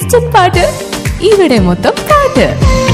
instant പാട്ട് ഇവിടെ മൊത്തം പാട്ട്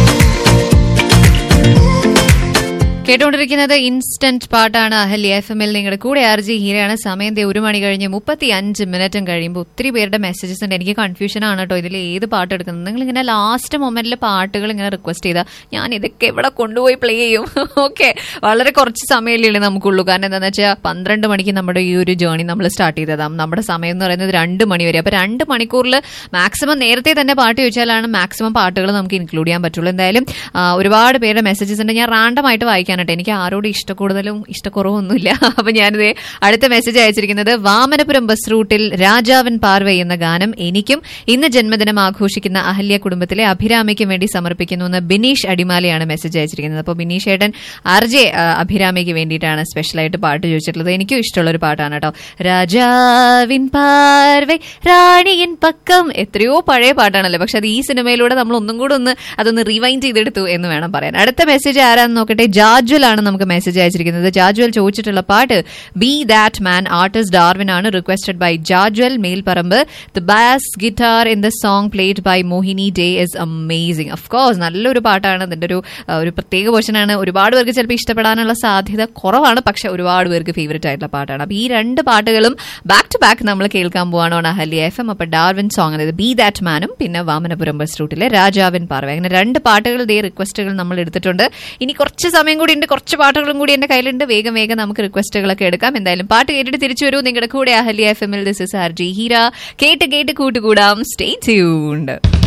കേട്ടുകൊണ്ടിരിക്കുന്നത് ഇൻസ്റ്റന്റ് പാട്ടാണ് അഹല്യ എഫ് എമ്മിൽ നിങ്ങളുടെ കൂടെ ആർ ജി ഹീരയാണ് സമയം ദേ ഒരു മണി കഴിഞ്ഞ് മുപ്പത്തി അഞ്ച് മിനിറ്റും കഴിയുമ്പോൾ ഒത്തിരി പേരുടെ മെസ്സേജസ് ഉണ്ട് എനിക്ക് കൺഫ്യൂഷൻ ആണ് കേട്ടോ ഇതിൽ ഏത് പാട്ട് എടുക്കുന്നത് നിങ്ങൾ ഇങ്ങനെ ലാസ്റ്റ് മൊമെന്റിൽ പാട്ടുകൾ ഇങ്ങനെ റിക്വസ്റ്റ് ചെയ്താൽ ഞാൻ ഇതൊക്കെ എവിടെ കൊണ്ടുപോയി പ്ലേ ചെയ്യും ഓക്കെ വളരെ കുറച്ച് സമയമല്ലേ നമുക്കുള്ളൂ കാരണം എന്താണെന്ന് വെച്ചാൽ പന്ത്രണ്ട് മണിക്ക് നമ്മുടെ ഈ ഒരു ജേണി നമ്മൾ സ്റ്റാർട്ട് ചെയ്തതാണ് നമ്മുടെ സമയം എന്ന് പറയുന്നത് രണ്ട് മണി വരെ അപ്പോൾ രണ്ട് മണിക്കൂറിൽ മാക്സിമം നേരത്തെ തന്നെ പാട്ട് ചോദിച്ചാലാണ് മാക്സിമം പാട്ടുകൾ നമുക്ക് ഇൻക്ലൂഡ് ചെയ്യാൻ പറ്റുള്ളൂ എന്തായാലും ആ, ഒരുപാട് പേരുടെ മെസ്സേജസ് ഉണ്ട് ഞാൻ റാൻഡം ആയിട്ട് വായിക്കാനായിട്ട് എനിക്ക് ആരോടും ഇഷ്ടക്കൂടുതലും ഇഷ്ടക്കുറവൊന്നുമില്ല അപ്പൊ ഞാനിത് അടുത്ത മെസ്സേജ് അയച്ചിരിക്കുന്നത് വാമനപുരം ബസ് റൂട്ടിൽ രാജാവൻ പാർവൈ എന്ന ഗാനം എനിക്കും ഇന്ന് ജന്മദിനം ആഘോഷിക്കുന്ന അഹല്യ കുടുംബത്തിലെ അഭിരാമിക്കും വേണ്ടി സമർപ്പിക്കുന്നു എന്ന് ബിനീഷ് അടിമാലിയാണ് മെസ്സേജ് അയച്ചിരിക്കുന്നത് അപ്പോൾ ബിനീഷ് ഏട്ടൻ ആർ ജെ അഭിരാമിക്ക് വേണ്ടിയിട്ടാണ് സ്പെഷ്യലായിട്ട് പാട്ട് ചോദിച്ചിട്ടുള്ളത് എനിക്കും ഇഷ്ടമുള്ള ഒരു പാട്ടാണ് കേട്ടോ രാജാവിൻ പാർവൈ റാണിയൻ പക്കം എത്രയോ പഴയ പാട്ടാണല്ലോ പക്ഷെ അത് ഈ സിനിമയിലൂടെ നമ്മൾ ഒന്നും കൂടെ ഒന്ന് അതൊന്ന് റിവൈൻഡ് ചെയ്തെടുത്തു എന്ന് വേണം പറയാൻ അടുത്ത മെസ്സേജ് ആരാന്ന് നോക്കട്ടെ ജാജ്വൽ ആണ് നമുക്ക് മെസ്സേജ് അയച്ചിരിക്കുന്നത് ജാജ്വൽ ചോദിച്ചിട്ടുള്ള പാട്ട് be that man artist Darwin ആണ് requested by Jajwal Melparamba the bass guitar in the song played by Mohini Dey is amazing of course നല്ലൊരു പാട്ടാണ് അതിന്റെ ഒരു ആ, ഒരു പ്രത്യേക പോർഷനാണ് ഒരുപാട് പേർക്ക് ചിലപ്പോൾ ഇഷ്ടപ്പെടാനുള്ള സാധ്യത കുറവാണ് പക്ഷെ ഒരുപാട് പേർക്ക് ഫേവറേറ്റ് ആയിട്ടുള്ള പാട്ടാണ് അപ്പൊ ഈ രണ്ട് പാട്ടുകളും ബാക്ക് ടു ബാക്ക് നമ്മൾ കേൾക്കാൻ പോവാണ് ഓൺ അഹല്യ എഫ് എം അപ്പൊ ഡാർവിൻ സോങ് അതായത് ബി ദാറ്റ് മാനും പിന്നെ വാമനപുരം ബസ് റൂട്ടിലെ രാജാവിൻ പാർവ അങ്ങനെ രണ്ട് പാട്ടുകൾ ദേ റിക്വസ്റ്റുകൾ നമ്മൾ എടുത്തിട്ടുണ്ട് ഇനി കുറച്ച് സമയം കൂടി ഉണ്ട് കുറച്ച് പാട്ടുകളും കൂടി എന്റെ കയ്യിലുണ്ട് വേഗം വേഗം നമുക്ക് റിക്വസ്റ്റുകളൊക്കെ എടുക്കാം എന്തായാലും പാട്ട് കേട്ടിട്ട് തിരിച്ചു വരൂ നിങ്ങളുടെ കൂടെ അഹല്യ എഫ് എമ്മിൽ this is R J Heera കേട്ട് കേട്ട് കൂട്ടുകൂടാം സ്റ്റേ ട്യൂൺഡ്